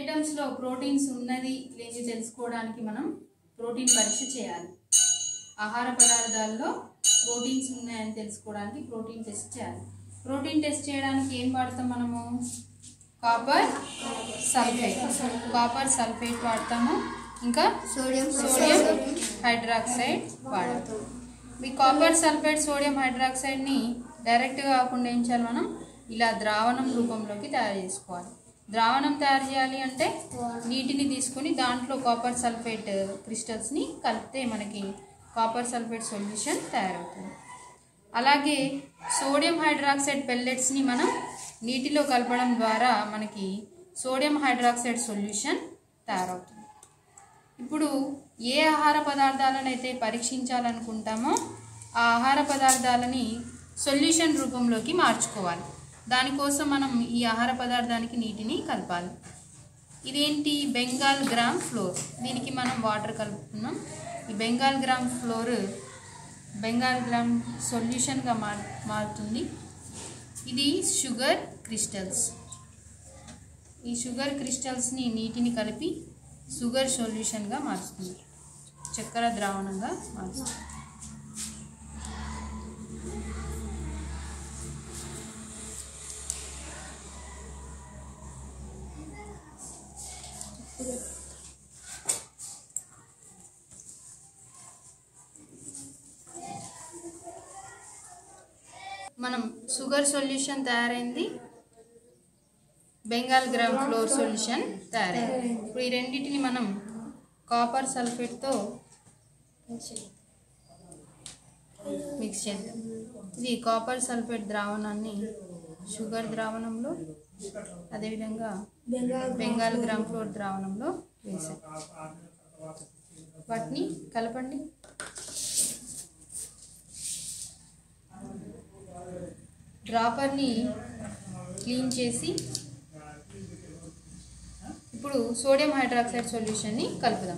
ఐటమ్స్లో proteins ఉన్నది లేని తెలుసుకోవడానికి మనం ప్రోటీన్ పరీక్ష చేయాలి ఆహార పదార్థాల్లో ప్రోటీన్స్ ఉన్నాయని తెలుసుకోవడానికి ప్రోటీన్ టెస్ట్ చేయాలి ప్రోటీన్ టెస్ట్ చేయడానికి ఏం వాడతాం మనము కాపర్ సల్ఫేట్ కాపర్ సల్ఫేట్ వాడతాము ఇంకా సోడియం సోడియం హైడ్రాక్సైడ్ వాడతాం ఈ కాపర్ సల్ఫేట్ సోడియం హైడ్రాక్సైడ్ని డైరెక్ట్గా కాకుండా ఏం చేయాలి మనం ఇలా ద్రావణం రూపంలోకి తయారు చేసుకోవాలి ద్రావణం తయారు చేయాలి అంటే నీటిని తీసుకొని దాంట్లో కాపర్ సల్ఫేట్ క్రిస్టల్స్ని కలిపితే మనకి కాపర్ సల్ఫేట్ సొల్యూషన్ తయారవుతుంది అలాగే సోడియం హైడ్రాక్సైడ్ పెల్లెట్స్ని మనం నీటిలో కలపడం ద్వారా మనకి సోడియం హైడ్రాక్సైడ్ సొల్యూషన్ తయారవుతుంది ఇప్పుడు ఏ ఆహార పదార్థాలను అయితే పరీక్షించాలనుకుంటామో ఆ ఆహార పదార్థాలని సొల్యూషన్ రూపంలోకి మార్చుకోవాలి దానికోసం మనం ఈ ఆహార పదార్థానికి నీటిని కలపాలి ఇదేంటి బెంగాల్ గ్రామ్ ఫ్లోర్ దీనికి మనం వాటర్ కలుపుతున్నాం ఈ Bengal gram flour Bengal gram సొల్యూషన్గా మార్ మారుతుంది ఇది షుగర్ క్రిస్టల్స్ ఈ షుగర్ క్రిస్టల్స్ని నీటిని కలిపి షుగర్ సొల్యూషన్గా మారుస్తుంది చక్కెర ద్రావణంగా మారుస్తుంది మనం షుగర్ సొల్యూషన్ తయారైంది బెంగాల్ గ్రామ్ ఫ్లోర్ సొల్యూషన్ తయారైంది ఇప్పుడు ఈ రెండింటిని మనం కాపర్ సల్ఫేట్తో మిక్స్ చేద్దాం ఇది కాపర్ సల్ఫేట్ ద్రావణాన్ని షుగర్ ద్రావణంలో అదేవిధంగా బెంగాల్ బెంగాల్ గ్రామ్ ఫ్లోర్ ద్రావణంలో వేసాం వాటిని కలపండి డ్రాపర్ని క్లీన్ చేసి ఇప్పుడు సోడియం హైడ్రాక్సైడ్ సొల్యూషన్ని కలుపుదాం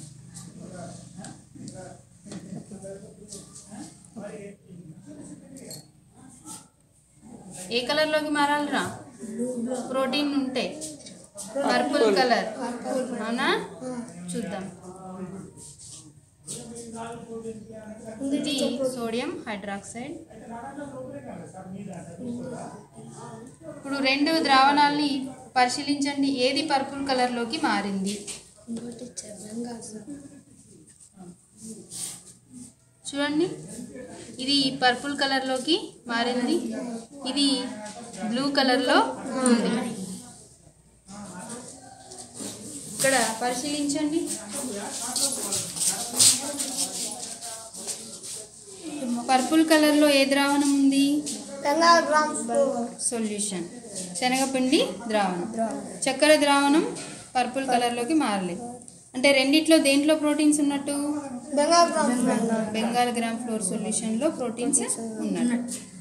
ఏ కలర్లోకి మారాలిరా ప్రోటీన్ ఉంటే పర్పుల్ కలర్ అవునా చూద్దాం ఇది సోడియం హైడ్రాక్సైడ్ ఇప్పుడు రెండు ద్రావణాలని పరిశీలించండి ఏది పర్పుల్ కలర్లోకి మారింది ఇంకోటి బెంగాల్ చూడండి ఇది పర్పుల్ కలర్లోకి మారింది ఇది బ్లూ కలర్లో ఉంది ఇక్కడ పరిశీలించండి పర్పుల్ కలర్లో ఏ ద్రావణం ఉంది బెంగాల్ గ్రామ్ ఫ్లోర్ సొల్యూషన్ శనగపిండి ద్రావణం చక్కెర ద్రావణం పర్పుల్ కలర్లోకి మారలేదు అంటే రెండిట్లో దేంట్లో ప్రోటీన్స్ ఉన్నట్టు Bengal gram Bengal gram flour సొల్యూషన్లో ప్రోటీన్స్ ఉన్నట్టు